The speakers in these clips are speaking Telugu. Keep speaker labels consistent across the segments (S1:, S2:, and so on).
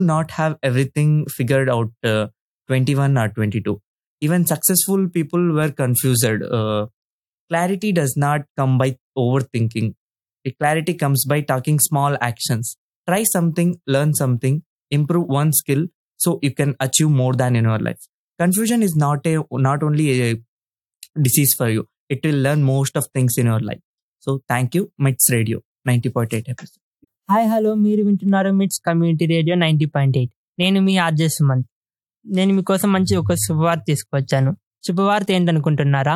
S1: not have everything figured out uh, 21 or 22 even successful people were confused uh, clarity does not come by overthinking clarity comes by taking small actions try something learn something improve one skill so you can achieve more than in your life confusion is not a not only a disease for you it will learn most of things in your life so thank you mits radio 90.8 episode
S2: hi hello మీరు వింటున్నారు MITS community radio ninety point eight నేను మీ ఆర్జే సుమంత్ నేను మీకోసం మంచి ఒక శుభవార్త తీసుకొచ్చాను శుభవార్త ఏంటనుకుంటున్నారా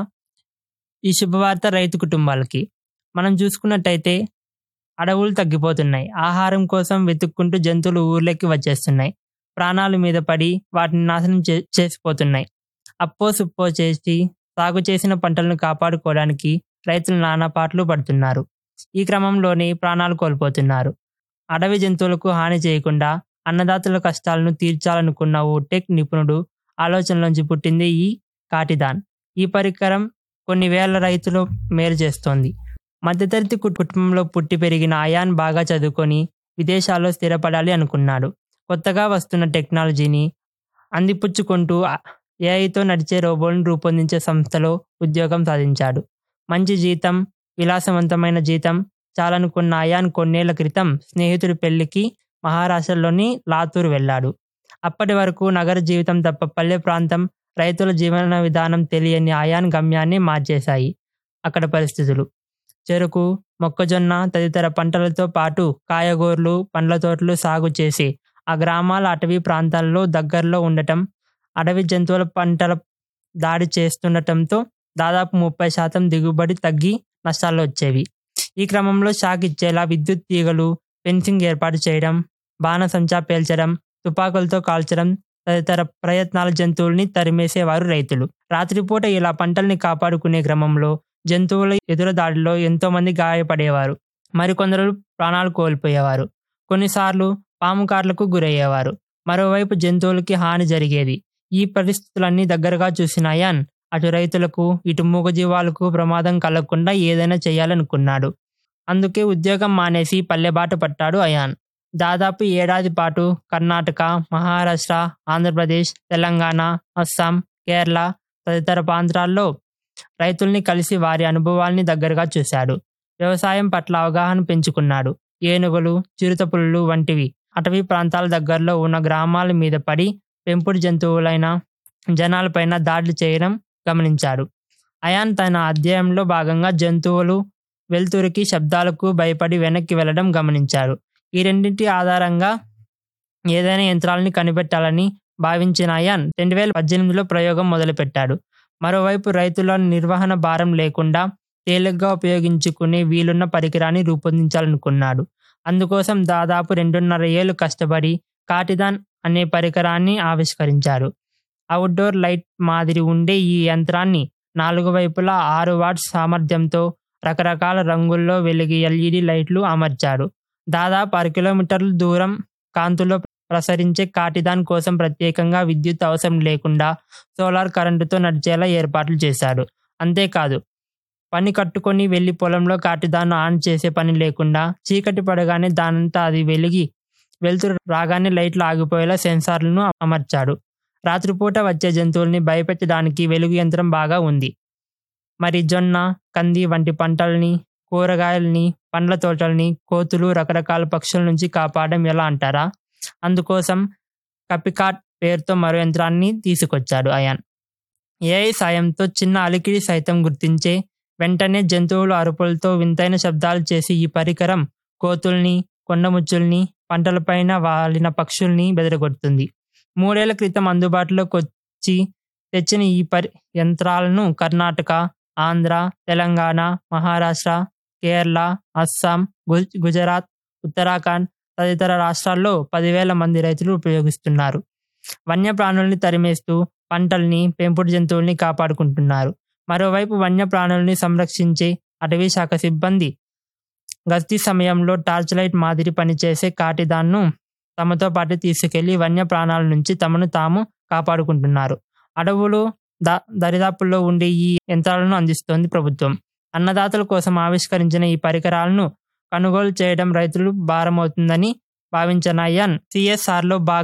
S2: ఈ శుభవార్త రైతు కుటుంబాలకి మనం చూసుకున్నట్టయితే అడవులు తగ్గిపోతున్నాయి ఆహారం కోసం వెతుక్కుంటూ జంతువులు ఊర్లోకి వచ్చేస్తున్నాయి ప్రాణాల మీద పడి వాటిని నాశనం చే చేసిపోతున్నాయి అప్పో సుప్పో చేసి సాగు చేసిన పంటలను కాపాడుకోవడానికి రైతులు నానా పాటలు పడుతున్నారు ఈ క్రమంలోనే ప్రాణాలు కోల్పోతున్నారు అడవి జంతువులకు హాని చేయకుండా అన్నదాతల కష్టాలను తీర్చాలనుకున్న ఓ టెక్ నిపుణుడు ఆలోచనలోంచి పుట్టింది ఈ కాటిదాన్ ఈ పరికరం కొన్ని వేల రైతులు మేలు చేస్తోంది మధ్యతరగతి కు- కుటుంబంలో పుట్టి పెరిగిన అయాన్ బాగా చదువుకొని విదేశాల్లో స్థిరపడాలి అనుకున్నాడు కొత్తగా వస్తున్న టెక్నాలజీని అందిపుచ్చుకుంటూ ఏఐతో నడిచే రోబోలను రూపొందించే సంస్థలో ఉద్యోగం సాధించాడు మంచి జీతం విలాసవంతమైన జీతం చాలనుకున్న అయాన్ కొన్నేళ్ల క్రితం స్నేహితుడి పెళ్లికి మహారాష్ట్రలోని లాతూర్ వెళ్ళాడు అప్పటి వరకు నగర జీవితం తప్ప పల్లె ప్రాంతం రైతుల జీవన విధానం తెలియని అయాన్ గమ్యాన్ని మార్చేశాయి అక్కడ పరిస్థితులు చెరుకు మొక్కజొన్న తదితర పంటలతో పాటు కాయగూరలు పండ్ల తోటలు సాగు చేసి ఆ గ్రామాల అటవీ ప్రాంతాల్లో దగ్గరలో ఉండటం అడవి జంతువుల పంటల దాడి చేస్తుండటంతో దాదాపు ముప్పై శాతం దిగుబడి తగ్గి నష్టాలు వచ్చేవి ఈ క్రమంలో షాక్ ఇచ్చేలా విద్యుత్ తీగలు ఫెన్సింగ్ ఏర్పాటు చేయడం బాణసంచా పేల్చడం తుపాకులతో కాల్చడం తదితర ప్రయత్నాల జంతువుల్ని తరిమేసేవారు రైతులు రాత్రిపూట ఇలా పంటల్ని కాపాడుకునే క్రమంలో జంతువుల ఎదురు దాడిలో ఎంతో మంది గాయపడేవారు మరికొందరు ప్రాణాలు కోల్పోయేవారు కొన్నిసార్లు పాము కార్లకు గురయ్యేవారు మరోవైపు జంతువులకి హాని జరిగేది ఈ పరిస్థితులన్నీ దగ్గరగా చూసిన అయాన్ అటు రైతులకు ఇటు మూగజీవాలకు ప్రమాదం కలగకుండా ఏదైనా చేయాలనుకున్నాడు అందుకే ఉద్యోగం మానేసి పల్లెబాట పట్టాడు అయాన్ దాదాపు ఏడాది పాటు కర్ణాటక మహారాష్ట్ర ఆంధ్రప్రదేశ్ తెలంగాణ అస్సాం కేరళ తదితర ప్రాంతాల్లో రైతుల్ని కలిసి వారి అనుభవాల్ని దగ్గరగా చూశాడు వ్యవసాయం పట్ల అవగాహన పెంచుకున్నాడు ఏనుగులు చిరుతపులులు వంటివి అటవీ ప్రాంతాల దగ్గరలో ఉన్న గ్రామాల మీద పడి పెంపుడు జంతువులైన జనాలపైన దాడులు చేయడం గమనించాడు అయాన్ తన అధ్యాయంలో భాగంగా జంతువులు వెలుతురికి శబ్దాలకు భయపడి వెనక్కి వెళ్ళడం గమనించాడు ఈ రెండింటి ఆధారంగా ఏదైనా యంత్రాలని కనిపెట్టాలని భావించిన అయాన్ రెండు వేల పద్దెనిమిదిలో ప్రయోగం మొదలుపెట్టాడు మరోవైపు రైతుల నిర్వహణ భారం లేకుండా తేలిగ్గా ఉపయోగించుకునే వీలున్న పరికరాన్ని రూపొందించాలనుకున్నాడు అందుకోసం దాదాపు రెండున్నర ఏళ్ళు కష్టపడి కాటిదాన్ అనే పరికరాన్ని ఆవిష్కరించాడు అవుట్డోర్ లైట్ మాదిరి ఉండే ఈ యంత్రాన్ని నాలుగు వైపులా ఆరు వాట్స్ సామర్థ్యంతో రకరకాల రంగుల్లో వెలిగే ఎల్ఈడి లైట్లు అమర్చాడు దాదాపు అర కిలోమీటర్ల దూరం కాంతులో ప్రసరించే కాటిదాన్ కోసం ప్రత్యేకంగా విద్యుత్ అవసరం లేకుండా సోలార్ కరెంటుతో నడిచేలా ఏర్పాట్లు చేశాడు అంతేకాదు పని కట్టుకొని వెళ్లి పొలంలో కాటిదాన్ని ఆన్ చేసే పని లేకుండా చీకటి పడగానే దానంతా అది వెలిగి వెలుతురు రాగానే లైట్లు ఆగిపోయేలా సెన్సార్లను అమర్చాడు రాత్రిపూట వచ్చే జంతువుల్ని భయపెట్టడానికి వెలుగు యంత్రం బాగా ఉంది మరి జొన్న కంది వంటి పంటల్ని కూరగాయల్ని పండ్ల తోటల్ని కోతులు రకరకాల పక్షుల నుంచి కాపాడడం ఎలా అంటారా అందుకోసం కపికాట్ పేరుతో మరో యంత్రాన్ని తీసుకొచ్చాడు అయాన్ ఏఐ సాయంతో చిన్న అలికిడి సైతం గుర్తించే వెంటనే జంతువుల అరుపులతో వింతైన శబ్దాలు చేసి ఈ పరికరం కోతుల్ని కొండముచ్చుల్ని పంటలపైన వాలిన పక్షుల్ని బెదరగొడుతుంది మూడేళ్ల క్రితం అందుబాటులోకి వచ్చి తెచ్చిన ఈ పరి యంత్రాలను కర్ణాటక ఆంధ్ర తెలంగాణ మహారాష్ట్ర కేరళ అస్సాం గు- గుజరాత్ ఉత్తరాఖండ్ తదితర రాష్ట్రాల్లో పదివేల మంది రైతులు ఉపయోగిస్తున్నారు వన్యప్రాణుల్ని తరిమేస్తూ పంటల్ని పెంపుడు జంతువుల్ని కాపాడుకుంటున్నారు మరోవైపు వన్యప్రాణుల్ని సంరక్షించే అటవీ శాఖ సిబ్బంది గస్తీ సమయంలో టార్చ్ లైట్ మాదిరి పనిచేసే కాటిదాన్ను తమతో పాటు తీసుకెళ్లి వన్యప్రాణాల నుంచి తమను తాము కాపాడుకుంటున్నారు అడవులు ద దరిదాపుల్లో ఉండే ఈ యంత్రాలను అందిస్తోంది ప్రభుత్వం అన్నదాతల కోసం ఆవిష్కరించిన ఈ పరికరాలను కొనుగోలు చేయడం రైతులు భారమవుతుందని భావించిన ఎన్ సిఎస్ఆర్ లో భాగం